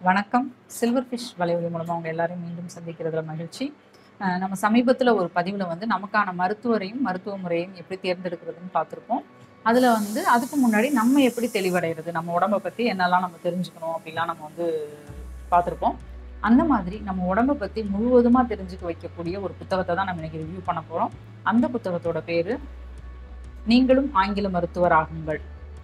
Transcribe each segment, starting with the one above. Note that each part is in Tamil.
வணக்கம் சில்வர் ஃபிஷ் வலைவலி மூலமாக அவங்க எல்லாரையும் மீண்டும் சந்திக்கிறதுல மகிழ்ச்சி அஹ் நம்ம சமீபத்தில் ஒரு பதிவில் வந்து நமக்கான மருத்துவரையும் மருத்துவ முறையும் எப்படி தேர்ந்தெடுக்கிறதுன்னு பார்த்துருப்போம் அதில் வந்து அதுக்கு முன்னாடி நம்ம எப்படி தெளிவடைகிறது நம்ம உடம்பை பற்றி என்னெல்லாம் நம்ம தெரிஞ்சுக்கணும் அப்படிலாம் நம்ம வந்து பார்த்துருப்போம் அந்த மாதிரி நம்ம உடம்பை பற்றி முழுவதுமாக தெரிஞ்சுக்க வைக்கக்கூடிய ஒரு புத்தகத்தை தான் நம்ம இன்னைக்கு ரிவ்யூ பண்ண போகிறோம் அந்த புத்தகத்தோட பேர் நீங்களும் ஆங்கில மருத்துவர் ஆகுங்கள்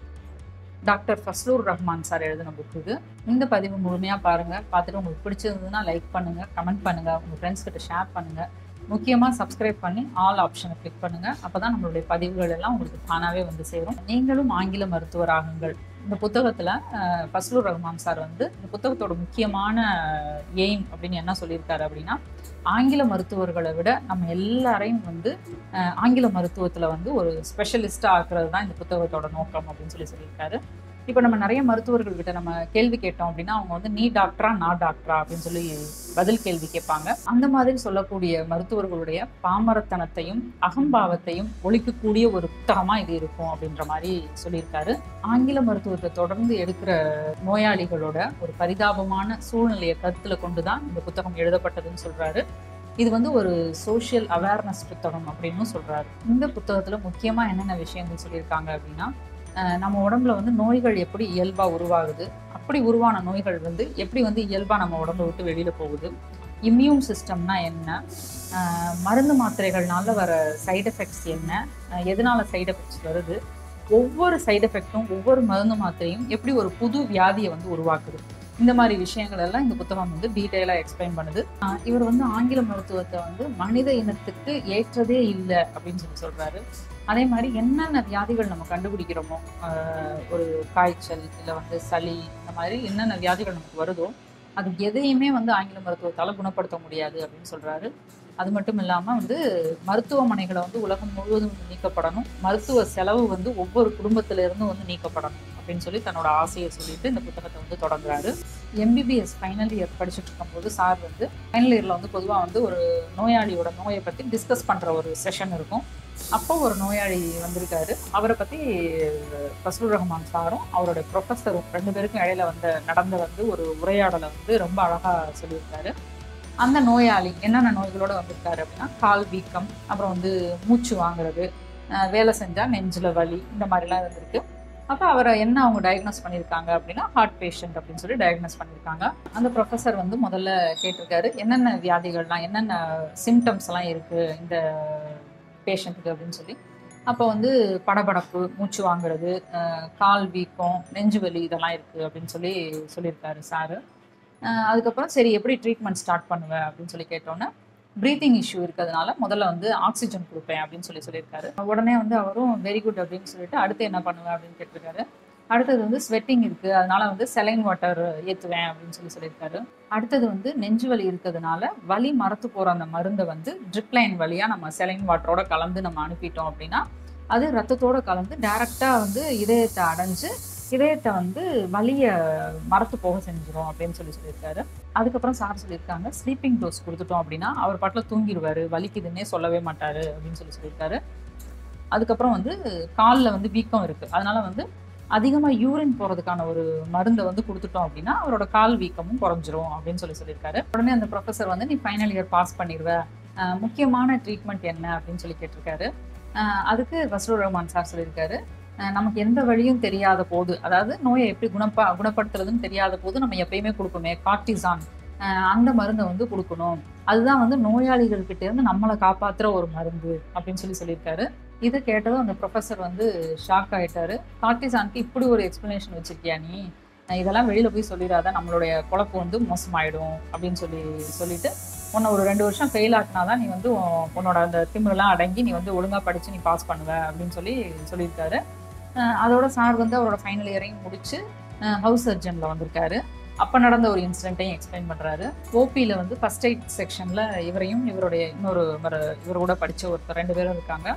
டாக்டர் ஃபஸ்லூர் ரஹ்மான் சார் எழுதின புக் இது இந்த பதிவு முழுமையாக பாருங்கள் பார்த்துட்டு உங்களுக்கு பிடிச்சிருந்ததுன்னா லைக் பண்ணுங்கள் கமெண்ட் பண்ணுங்கள் உங்கள் ஃப்ரெண்ட்ஸ் கிட்ட ஷேர் பண்ணுங்கள் முக்கியமாக சப்ஸ்கிரைப் பண்ணி ஆல் ஆப்ஷனை கிளிக் பண்ணுங்கள் அப்போ தான் நம்மளுடைய பதிவுகள் எல்லாம் உங்களுக்கு தானாகவே வந்து சேரும் நீங்களும் ஆங்கில மருத்துவர் ஆகுங்கள் இந்த புத்தகத்தில் ஃபஸ்லூர் ரஹ்மான் சார் வந்து இந்த புத்தகத்தோட முக்கியமான எய்ம் அப்படின்னு என்ன சொல்லியிருக்காரு அப்படின்னா ஆங்கில மருத்துவர்களை விட நம்ம எல்லாரையும் வந்து அஹ், ஆங்கில மருத்துவத்தில் வந்து ஒரு ஸ்பெஷலிஸ்ட்டாக ஆக்குறது தான் இந்த புத்தகத்தோட நோக்கம் அப்படின்னு சொல்லி சொல்லியிருக்காரு இப்போ நம்ம நிறைய மருத்துவர்கள் கிட்ட நம்ம கேள்வி கேட்டோம் அப்படின்னா அவங்க வந்து நீ டாக்டரா நான் டாக்டரா அப்படின்னு சொல்லி பதில் கேள்வி கேட்பாங்க அந்த மாதிரி சொல்லக்கூடிய மருத்துவர்களுடைய பாமரத்தனத்தையும் அகம்பாவத்தையும் ஒழிக்கக்கூடிய ஒரு புத்தகமா இது இருக்கும் அப்படின்ற மாதிரி சொல்லியிருக்காரு ஆங்கில மருத்துவத்தை தொடர்ந்து எடுக்கிற நோயாளிகளோட ஒரு பரிதாபமான சூழ்நிலையை கருத்துல கொண்டுதான் இந்த புத்தகம் எழுதப்பட்டதுன்னு சொல்றாரு இது வந்து ஒரு சோஷியல் அவேர்னஸ் புத்தகம் அப்படின்னு சொல்றாரு இந்த புத்தகத்துல முக்கியமா என்னென்ன விஷயங்கள் சொல்லியிருக்காங்க அப்படின்னா அஹ் நம்ம உடம்புல வந்து நோய்கள் எப்படி இயல்பா உருவாகுது அப்படி உருவான நோய்கள் வந்து எப்படி வந்து இயல்பா நம்ம உடம்பை விட்டு வெளியில போகுது இம்யூன் சிஸ்டம்னா என்ன அஹ் மருந்து மாத்திரைகள்னால வர சைடு எஃபெக்ட்ஸ் என்ன அஹ் எதனால சைடு எஃபெக்ட்ஸ் வருது ஒவ்வொரு சைடு எஃபெக்ட்டும் ஒவ்வொரு மருந்து மாத்திரையும் எப்படி ஒரு புது வியாதியை வந்து உருவாக்குது இந்த மாதிரி விஷயங்கள் எல்லாம் இந்த புத்தகம் வந்து டீட்டெயிலாக எக்ஸ்பிளைன் பண்ணுது ஆஹ் இவர் வந்து ஆங்கில மருத்துவத்தை வந்து மனித இனத்துக்கு ஏற்றதே இல்லை அப்படின்னு சொல்லி சொல்றாரு அதே மாதிரி என்னென்ன வியாதிகள் நம்ம கண்டுபிடிக்கிறோமோ ஆஹ் ஒரு காய்ச்சல் இல்லை வந்து சளி இந்த மாதிரி என்னென்ன வியாதிகள் நமக்கு வருதோ அது எதையுமே வந்து ஆங்கில மருத்துவத்தால் குணப்படுத்த முடியாது அப்படின்னு சொல்றாரு அது மட்டும் இல்லாமல் வந்து மருத்துவமனைகளை வந்து உலகம் முழுவதும் வந்து நீக்கப்படணும் மருத்துவ செலவு வந்து ஒவ்வொரு குடும்பத்தில இருந்தும் வந்து நீக்கப்படணும் அப்படின்னு சொல்லி தன்னோட ஆசையை சொல்லிட்டு இந்த புத்தகத்தை வந்து தொடங்குறாரு எம்பிபிஎஸ் ஃபைனல் இயர் படிச்சுட்டு இருக்கும்போது சார் வந்து ஃபைனல் இயரில் வந்து பொதுவாக வந்து ஒரு நோயாளியோட நோயை பற்றி டிஸ்கஸ் பண்ணுற ஒரு செஷன் இருக்கும் அப்போ ஒரு நோயாளி வந்திருக்காரு அவரை பற்றி ஃபஸ்லுர் ரஹ்மான் சாரும் அவரோட ப்ரொஃபஸரும் ரெண்டு பேருக்கும் இடையில வந்து நடந்த வந்து ஒரு உரையாடலை வந்து ரொம்ப அழகாக சொல்லியிருக்காரு அந்த நோயாளி என்னென்ன நோய்களோட வந்திருக்காரு அப்படின்னா கால் வீக்கம் அப்புறம் வந்து மூச்சு வாங்குறது அஹ் வேலை செஞ்சால் நெஞ்சில் வலி இந்த மாதிரிலாம் இருந்திருக்கு அப்போ அவரை என்ன அவங்க டயக்னோஸ் பண்ணியிருக்காங்க அப்படின்னா ஹார்ட் பேஷண்ட் அப்படின்னு சொல்லி டயக்னோஸ் பண்ணியிருக்காங்க அந்த ப்ரொஃபஸர் வந்து முதல்ல கேட்டிருக்காரு என்னென்ன வியாதிகள்லாம் என்னென்ன சிம்டம்ஸ் எல்லாம் இருக்குது இந்த பேஷண்ட்டுக்கு அப்படின்னு சொல்லி அப்போ வந்து படபடப்பு மூச்சு வாங்குறது அஹ் கால் வீக்கம் நெஞ்சு வலி இதெல்லாம் இருக்குது அப்படின்னு சொல்லி சொல்லியிருக்காரு சாரு அஹ் அதுக்கப்புறம் சரி எப்படி ட்ரீட்மெண்ட் ஸ்டார்ட் பண்ணுவேன் அப்படின்னு சொல்லி கேட்டோன்னே ப்ரீத்திங் இஷ்யூ இருக்கிறதுனால முதல்ல வந்து ஆக்சிஜன் கொடுப்பேன் அப்படின்னு சொல்லி சொல்லியிருக்காரு உடனே வந்து அவரும் வெரி குட் அப்படின்னு சொல்லிட்டு அடுத்து என்ன பண்ணுவேன் அப்படின்னு கேட்டிருக்காரு அடுத்தது வந்து ஸ்வெட்டிங் இருக்கு அதனால வந்து செலைன் வாட்டர் ஏற்றுவேன் அப்படின்னு சொல்லி சொல்லியிருக்காரு அடுத்தது வந்து நெஞ்சு வலி இருக்கிறதுனால வலி மரத்து போகிற அந்த மருந்தை வந்து ட்ரிப் லைன் வழியாக நம்ம செலைன் வாட்டரோட கலந்து நம்ம அனுப்பிட்டோம் அப்படின்னா அது ரத்தத்தோட கலந்து டைரெக்டாக வந்து இதயத்தை அடைஞ்சு இதயத்தை வந்து வலியை மரத்து போக செஞ்சிரும் அப்படின்னு சொல்லி சொல்லியிருக்காரு அதுக்கப்புறம் சார் சொல்லியிருக்காங்க ஸ்லீப்பிங் டோஸ் கொடுத்துட்டோம் அப்படின்னா அவர் பாட்டில் தூங்கிடுவார் வலிக்குதுன்னே சொல்லவே மாட்டார் அப்படின்னு சொல்லி சொல்லியிருக்காரு அதுக்கப்புறம் வந்து காலில் வந்து வீக்கம் இருக்குது அதனால வந்து அதிகமாக யூரின் போகிறதுக்கான ஒரு மருந்தை வந்து கொடுத்துட்டோம் அப்படின்னா அவரோட கால் வீக்கமும் குறைஞ்சிரும் அப்படின்னு சொல்லி சொல்லியிருக்காரு உடனே அந்த ப்ரொஃபஸர் வந்து நீ ஃபைனல் இயர் பாஸ் பண்ணிடுவ அஹ் முக்கியமான ட்ரீட்மெண்ட் என்ன அப்படின்னு சொல்லி கேட்டிருக்காரு அஹ் அதுக்கு ஃபஸ்லூர் ரஹ்மான் சார் சொல்லியிருக்காரு அஹ் நமக்கு எந்த வழியும் தெரியாத போது அதாவது நோயை எப்படி குணப்ப குணப்படுத்துறதுன்னு தெரியாத போது நம்ம எப்பயுமே கொடுப்போமே கார்டிசான் அந்த மருந்தை வந்து கொடுக்கணும் அதுதான் வந்து நோயாளிகள் கிட்ட இருந்து நம்மளை காப்பாத்துற ஒரு மருந்து அப்படின்னு சொல்லி சொல்லியிருக்காரு இதை கேட்டதும் அந்த ப்ரொஃபஸர் வந்து ஷாக் ஆயிட்டாரு கார்டிசானுக்கு இப்படி ஒரு எக்ஸ்பிளனேஷன் வச்சிருக்கியா நீ அஹ் இதெல்லாம் வெளியில போய் சொல்லிடாத நம்மளுடைய குழப்பம் வந்து மோசமாயிடும் அப்படின்னு சொல்லி சொல்லிட்டு உன்னை ஒரு ரெண்டு வருஷம் ஃபெயில் ஆட்டினாதான் நீ வந்து உன்- உன்னோட அந்த திமிரெல்லாம் அடங்கி நீ வந்து ஒழுங்கா படிச்சு நீ பாஸ் பண்ணுவ அப்படின்னு சொல்லி சொல்லியிருக்காரு அஹ் அதோட சார் வந்து அவரோட ஃபைனல் இயரையும் முடிச்சு ஹவுஸ் சர்ஜன்ல வந்திருக்காரு அப்போ நடந்த ஒரு இன்சிடென்ட்டையும் எக்ஸ்பிளைன் பண்ணுறாரு ஓபியில் வந்து ஃபர்ஸ்ட் எய்ட் செக்ஷனில் இவரையும் இவருடைய இன்னொரு மர இவர் கூட படித்த ஒருத்தர் ரெண்டு பேரும் இருக்காங்க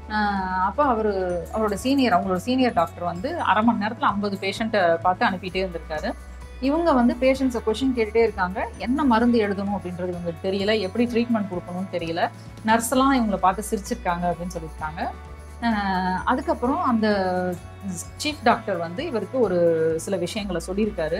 அப்போ அவர் அவரோட சீனியர் அவங்களோட சீனியர் டாக்டர் வந்து அரை மணி நேரத்தில் ஐம்பது பேஷண்ட்டை பார்த்து அனுப்பிட்டே இருந்திருக்காரு இவங்க வந்து பேஷண்ட்ஸை கொஷின் கேட்டுட்டே இருக்காங்க என்ன மருந்து எழுதணும் அப்படின்றது இவங்களுக்கு தெரியல எப்படி ட்ரீட்மெண்ட் கொடுக்கணும்னு தெரியல நர்ஸ் எல்லாம் இவங்களை பார்த்து சிரிச்சிருக்காங்க அப்படின்னு சொல்லியிருக்காங்க அஹ் அதுக்கப்புறம் அந்த சீஃப் டாக்டர் வந்து இவருக்கு ஒரு சில விஷயங்களை சொல்லியிருக்காரு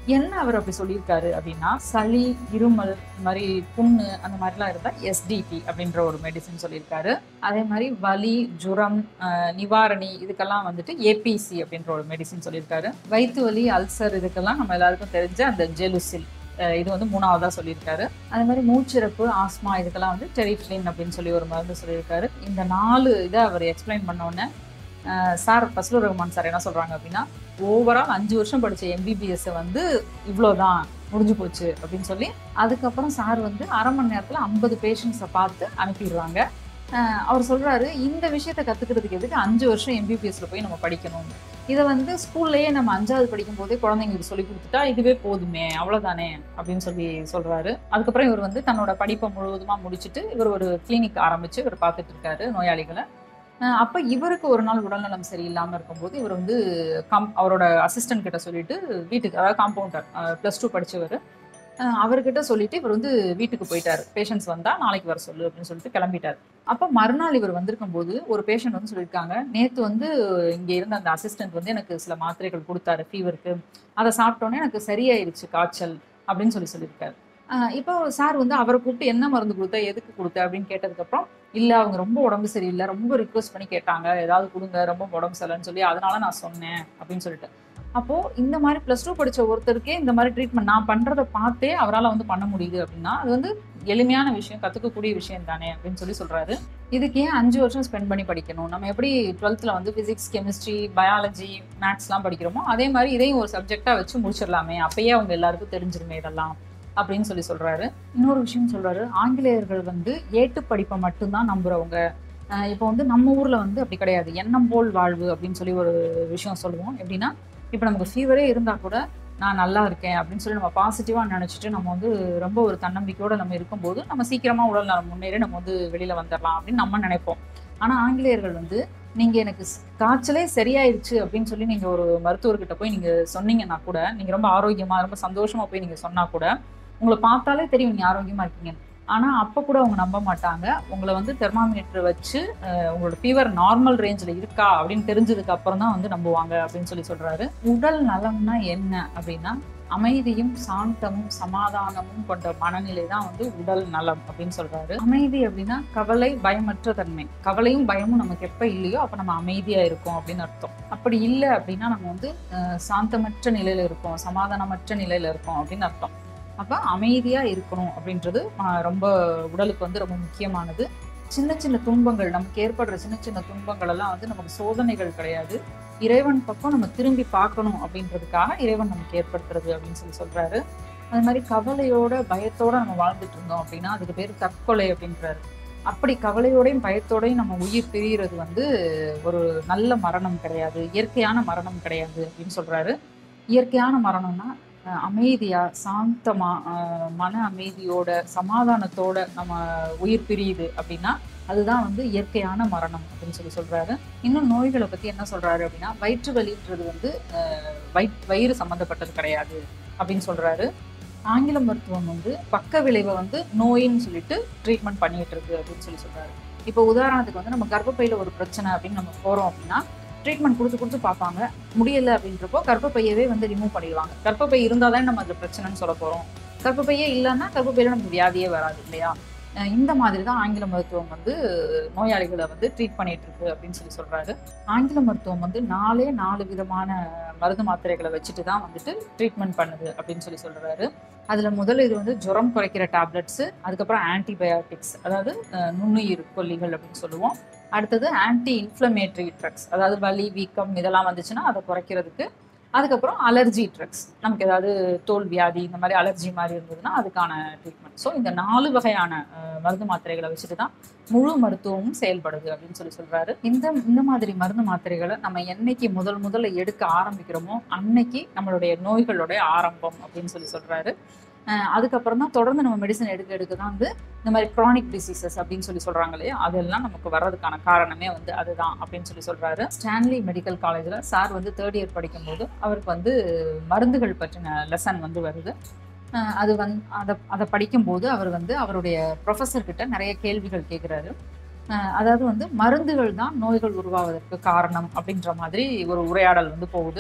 என்ன அவர் அப்படி சொல்லியிருக்காரு அப்படின்னா சளி இருமல் இந்த மாதிரி புண்ணு அந்த மாதிரிலாம் இருந்தால் எஸ்டிடி அப்படின்ற ஒரு மெடிசன் சொல்லியிருக்காரு அதே மாதிரி வலி ஜுரம் அஹ், நிவாரணி இதுக்கெல்லாம் வந்துட்டு ஏபிசி அப்படின்ற ஒரு மெடிசன் சொல்லியிருக்காரு வயிற்று வலி அல்சர் இதுக்கெல்லாம் நம்ம எல்லாருக்கும் தெரிஞ்ச அந்த ஜெலுசில் அஹ், இது வந்து மூணாவதா சொல்லியிருக்காரு அதே மாதிரி மூச்சிறப்பு ஆஸ்மா இதுக்கெல்லாம் வந்து டெரிஃப்ளின் அப்படின்னு சொல்லி ஒரு மருந்து சொல்லியிருக்காரு இந்த நாலு இதை அவர் எக்ஸ்பிளைன் பண்ண உடனே அஹ், சார் ஃபஸ்லூர் ரஹ்மான் சார் என்ன சொல்றாங்க அப்படின்னா ஓவரால் அஞ்சு வருஷம் படிச்ச எம்பிபிஎஸ் வந்து இவ்வளோதான் முடிஞ்சு போச்சு அப்படின்னு சொல்லி அதுக்கப்புறம் சார் வந்து அரை மணி நேரத்தில் ஐம்பது பேஷண்ட்ஸை பார்த்து அனுப்பிடுவாங்க அஹ் அவர் சொல்றாரு இந்த விஷயத்த கத்துக்கிறதுக்கு எதுக்கு அஞ்சு வருஷம் எம்பிபிஎஸ்ல போய் நம்ம படிக்கணும் இதை வந்து ஸ்கூல்லையே நம்ம அஞ்சாவது படிக்கும் போதே குழந்தைங்களுக்கு சொல்லி கொடுத்துட்டா இதுவே போதுமே அவ்வளவுதானே அப்படின்னு சொல்லி சொல்றாரு அதுக்கப்புறம் இவர் வந்து தன்னோட படிப்பை முழுவதுமா முடிச்சுட்டு இவர் ஒரு கிளினிக் ஆரம்பிச்சு இவர் பார்த்துட்டு இருக்காரு நோயாளிகளை அஹ் அப்ப இவருக்கு ஒரு நாள் உடல்நலம் சரியில்லாம இருக்கும்போது இவர் வந்து கம் அவரோட அசிஸ்டன்ட் கிட்ட சொல்லிட்டு வீட்டுக்கு அதாவது காம்பவுண்டர் ப்ளஸ் டூ படிச்சவர் அஹ் அவர்கிட்ட சொல்லிட்டு இவர் வந்து வீட்டுக்கு போயிட்டாரு பேஷண்ட்ஸ் வந்தா நாளைக்கு வர சொல்லு அப்படின்னு சொல்லிட்டு கிளம்பிட்டாரு அப்ப மறுநாள் இவர் வந்திருக்கும் போது ஒரு பேஷண்ட் வந்து சொல்லியிருக்காங்க நேத்து வந்து இங்க இருந்த அந்த அசிஸ்டன்ட் வந்து எனக்கு சில மாத்திரைகள் கொடுத்தாரு ஃபீவருக்கு அதை சாப்பிட்டோன்னே எனக்கு சரியாயிருச்சு காய்ச்சல் அப்படின்னு சொல்லி சொல்லியிருக்காரு அஹ் இப்போ சார் வந்து அவரை கூப்பிட்டு என்ன மருந்து கொடுத்த எதுக்கு கொடுத்த அப்படின்னு கேட்டதுக்கப்புறம் இல்ல அவங்க ரொம்ப உடம்பு சரியில்லை ரொம்ப ரிக்வஸ்ட் பண்ணி கேட்டாங்க ஏதாவது கொடுங்க ரொம்ப உடம்பு சரியில்லைன்னு சொல்லி அதனால நான் சொன்னேன் அப்படின்னு சொல்லிட்டு அப்போ இந்த மாதிரி பிளஸ் டூ படிச்ச ஒருத்தருக்கே இந்த மாதிரி ட்ரீட்மெண்ட் நான் பண்றதை பார்த்தே அவரால் வந்து பண்ண முடியுது அப்படின்னா அது வந்து எளிமையான விஷயம் கத்துக்கக்கூடிய விஷயம் தானே அப்படின்னு சொல்லி சொல்றாரு இதுக்கு ஏன் அஞ்சு வருஷம் ஸ்பெண்ட் பண்ணி படிக்கணும் நம்ம எப்படி டுவெல்த்தில் வந்து ஃபிசிக்ஸ் கெமிஸ்ட்ரி பயாலஜி மேத்ஸ்லாம் படிக்கிறோமோ அதே மாதிரி இதையும் ஒரு சப்ஜெக்டா வச்சு முடிச்சிடலாமே அப்பயே அவங்க எல்லாருக்கும் தெரிஞ்சிருமே இதெல்லாம் அப்படின்னு சொல்லி சொல்றாரு இன்னொரு விஷயம் சொல்றாரு ஆங்கிலேயர்கள் வந்து ஏட்டு படிப்பை மட்டும்தான் நம்புறவங்க அஹ் இப்போ வந்து நம்ம ஊர்ல வந்து அப்படி கிடையாது எண்ணம் போல் வாழ்வு அப்படின்னு சொல்லி ஒரு விஷயம் சொல்லுவோம் எப்படின்னா இப்போ நமக்கு ஃபீவரே இருந்தா கூட நான் நல்லா இருக்கேன் அப்படின்னு சொல்லி நம்ம பாசிட்டிவா நினைச்சிட்டு நம்ம வந்து ரொம்ப ஒரு தன்னம்பிக்கையோட நம்ம இருக்கும்போது நம்ம சீக்கிரமா உடல் நலம் முன்னேறி நம்ம வந்து வெளியில வந்துடலாம் அப்படின்னு நம்ம நினைப்போம் ஆனா ஆங்கிலேயர்கள் வந்து நீங்க எனக்கு ஸ்- காய்ச்சலே சரியாயிருச்சு அப்படின்னு சொல்லி நீங்க ஒரு மருத்துவர்கிட்ட போய் நீங்க சொன்னீங்கன்னா கூட நீங்க ரொம்ப ஆரோக்கியமா ரொம்ப சந்தோஷமா போய் நீங்க சொன்னா கூட உங்களை பார்த்தாலே தெரியும் நீங்க ஆரோக்கியமா இருக்கீங்க ஆனா அப்ப கூட அவங்க நம்ப மாட்டாங்க உங்களை வந்து தெர்மாமீட்டர் வச்சு அஹ், உங்களோட ஃபீவர் நார்மல் ரேஞ்சில் இருக்கா அப்படின்னு தெரிஞ்சதுக்கு அப்புறம் தான் வந்து நம்புவாங்க அப்படின்னு சொல்லி சொல்றாரு உடல் நலம்னா என்ன அப்படின்னா அமைதியும் சாந்தமும் சமாதானமும் கொண்ட மனநிலை தான் வந்து உடல் நலம் அப்படின்னு சொல்றாரு அமைதி அப்படின்னா கவலை பயமற்ற தன்மை கவலையும் பயமும் நமக்கு எப்ப இல்லையோ அப்ப நம்ம அமைதியா இருக்கோம் அப்படின்னு அர்த்தம் அப்படி இல்லை அப்படின்னா நம்ம வந்து அஹ், சாந்தமற்ற நிலையில இருக்கோம் சமாதானமற்ற நிலையில இருக்கோம் அப்படின்னு அர்த்தம் அப்ப அமைதியா இருக்கணும் அப்படின்றது ஆஹ், ரொம்ப உடலுக்கு வந்து ரொம்ப முக்கியமானது சின்ன சின்ன துன்பங்கள் நமக்கு ஏற்படுற சின்ன சின்ன துன்பங்கள் எல்லாம் வந்து நமக்கு சோதனைகள் கிடையாது இறைவன் பக்கம் நம்ம திரும்பி பார்க்கணும் அப்படின்றதுக்காக இறைவன் நமக்கு ஏற்படுத்துறது அப்படின்னு சொல்லி சொல்றாரு அது மாதிரி கவலையோட பயத்தோட நம்ம வாழ்ந்துட்டு இருந்தோம் அப்படின்னா அதுக்கு பேர் தற்கொலை அப்படின்றாரு அப்படி கவலையோடையும் பயத்தோடையும் நம்ம உயிர் பிரியிறது வந்து ஒரு நல்ல மரணம் கிடையாது இயற்கையான மரணம் கிடையாது அப்படின்னு சொல்றாரு இயற்கையான மரணம்னா அஹ், அமைதியா சாந்தமா அஹ், மன அமைதியோட சமாதானத்தோட நம்ம உயிர் பிரியுது அப்படின்னா அதுதான் வந்து இயற்கையான மரணம் அப்படின்னு சொல்லி சொல்றாரு இன்னும் நோய்களை பத்தி என்ன சொல்றாரு அப்படின்னா வயிற்று வலின்றது வந்து அஹ், வயிற் வயிறு சம்மந்தப்பட்டது கிடையாது அப்படின்னு சொல்றாரு ஆங்கில மருத்துவம் வந்து பக்க விளைவை வந்து நோயின்னு சொல்லிட்டு ட்ரீட்மெண்ட் பண்ணிட்டு இருக்கு அப்படின்னு சொல்லி சொல்றாரு இப்போ உதாரணத்துக்கு வந்து நம்ம கர்ப்பப்பையில ஒரு பிரச்சனை அப்படின்னு நம்ம போறோம் அப்படின்னா ட்ரீட்மெண்ட் கொடுத்து கொடுத்து பார்ப்பாங்க முடியல அப்படின்றப்போ கர்ப்பப்பையவே வந்து ரிமூவ் பண்ணிடுவாங்க கர்ப்பப்பை இருந்தால் தான் நம்ம அது பிரச்சனைன்னு சொல்ல போறோம் கர்ப்பப்பையே இல்லைன்னா கர்ப்பப்பையில நமக்கு வியாதியே வராது இல்லையா அஹ் இந்த மாதிரி தான் ஆங்கில மருத்துவம் வந்து நோயாளிகளை வந்து ட்ரீட் பண்ணிட்டு இருக்கு அப்படின்னு சொல்லி சொல்றாரு ஆங்கில மருத்துவம் வந்து நாலே நாலு விதமான மருந்து மாத்திரைகளை வச்சுட்டு தான் வந்துட்டு ட்ரீட்மெண்ட் பண்ணுது அப்படின்னு சொல்லி சொல்றாரு அதுல முதல்ல இது வந்து ஜுரம் குறைக்கிற டேப்லெட்ஸ் அதுக்கப்புறம் ஆன்டிபயோட்டிக்ஸ் அதாவது அஹ், நுண்ணுயிர் கொல்லிகள் அப்படின்னு சொல்லுவோம் அடுத்தது ஆன்டி இன்ஃப்ளமேட்டரி ட்ரக்ஸ் அதாவது வலி வீக்கம் இதெல்லாம் வந்துச்சுன்னா அதை குறைக்கிறதுக்கு அதுக்கப்புறம் அலர்ஜி ட்ரக்ஸ் நமக்கு ஏதாவது தோல் வியாதி இந்த மாதிரி அலர்ஜி மாதிரி இருந்ததுன்னா அதுக்கான ட்ரீட்மெண்ட் ஸோ இந்த நாலு வகையான அஹ், மருந்து மாத்திரைகளை வச்சுட்டு தான் முழு மருத்துவமும் செயல்படுது அப்படின்னு சொல்லி சொல்றாரு இந்த இந்த மாதிரி மருந்து மாத்திரைகளை நம்ம என்னைக்கு முதல் முதல்ல எடுக்க ஆரம்பிக்கிறோமோ அன்னைக்கு நம்மளுடைய நோய்களுடைய ஆரம்பம் அப்படின்னு சொல்லி சொல்றாரு அஹ் அதுக்கப்புறம் தான் தொடர்ந்து நம்ம மெடிசன் எடுக்க எடுக்க தான் வந்து இந்த மாதிரி க்ரானிக் டிசீசஸ் அப்படின்னு சொல்லி சொல்றாங்க இல்லையா அதெல்லாம் நமக்கு வர்றதுக்கான காரணமே வந்து அதுதான் அப்படின்னு சொல்லி சொல்றாரு ஸ்டான்லி மெடிக்கல் காலேஜில் சார் வந்து தேர்ட் இயர் படிக்கும்போது அவருக்கு வந்து மருந்துகள் பற்றின லெசன் வந்து வருது அஹ் அது வந் அதை அதை படிக்கும்போது அவர் வந்து அவருடைய ப்ரொஃபஸர் கிட்ட நிறைய கேள்விகள் கேட்குறாரு அதாவது வந்து மருந்துகள் தான் நோய்கள் உருவாவதற்கு காரணம் அப்படின்ற மாதிரி ஒரு உரையாடல் வந்து போகுது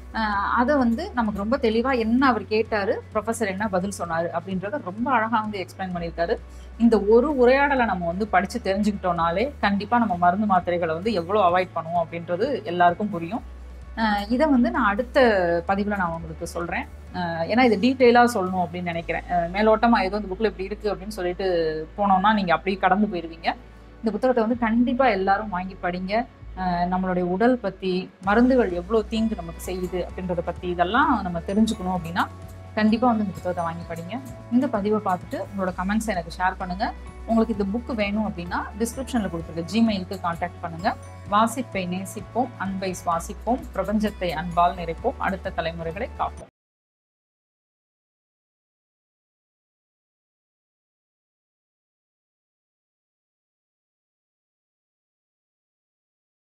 அதை வந்து நமக்கு ரொம்ப தெளிவாக என்ன அவர் கேட்டாரு ப்ரொஃபஸர் என்ன பதில் சொன்னார் அப்படின்றத ரொம்ப அழகாக வந்து எக்ஸ்பிளைன் பண்ணியிருக்காரு இந்த ஒரு உரையாடலை நம்ம வந்து படித்து தெரிஞ்சுக்கிட்டோம்னாலே கண்டிப்பாக நம்ம மருந்து மாத்திரைகளை வந்து எவ்வளோ அவாய்ட் பண்ணுவோம் அப்படின்றது எல்லாருக்கும் புரியும் அஹ் இதை வந்து நான் அடுத்த பதிவில் நான் உங்களுக்கு சொல்கிறேன் ஏன்னா இது டீட்டெயிலாக சொல்லணும் அப்படின்னு நினைக்கிறேன் அஹ் மேலோட்டமாக ஏதோ இந்த புக்கில் இப்படி இருக்குது அப்படின்னு சொல்லிட்டு போனோம்னா நீங்கள் அப்படியே கடந்து போயிடுவீங்க இந்த புத்தகத்தை வந்து கண்டிப்பாக எல்லாரும் வாங்கி படிங்க அஹ் நம்மளுடைய உடல் பற்றி மருந்துகள் எவ்வளோ தீங்கு நமக்கு செய்யுது அப்படின்றத பற்றி இதெல்லாம் நம்ம தெரிஞ்சுக்கணும் அப்படின்னா கண்டிப்பாக வந்து இந்த புத்தகத்தை வாங்கி படிங்க இந்த பதிவை பார்த்துட்டு உங்களோட கமெண்ட்ஸை எனக்கு ஷேர் பண்ணுங்கள் உங்களுக்கு இந்த புக் வேணும் அப்படின்னா டிஸ்கிரிப்ஷனில் கொடுத்துருக்க ஜிமெயிலுக்கு காண்டாக்ட் பண்ணுங்கள் வாசிப்பை நேசிப்போம் அன்பை சுவாசிப்போம் பிரபஞ்சத்தை அன்பால் நிறைப்போம் அடுத்த தலைமுறைகளை காப்போம்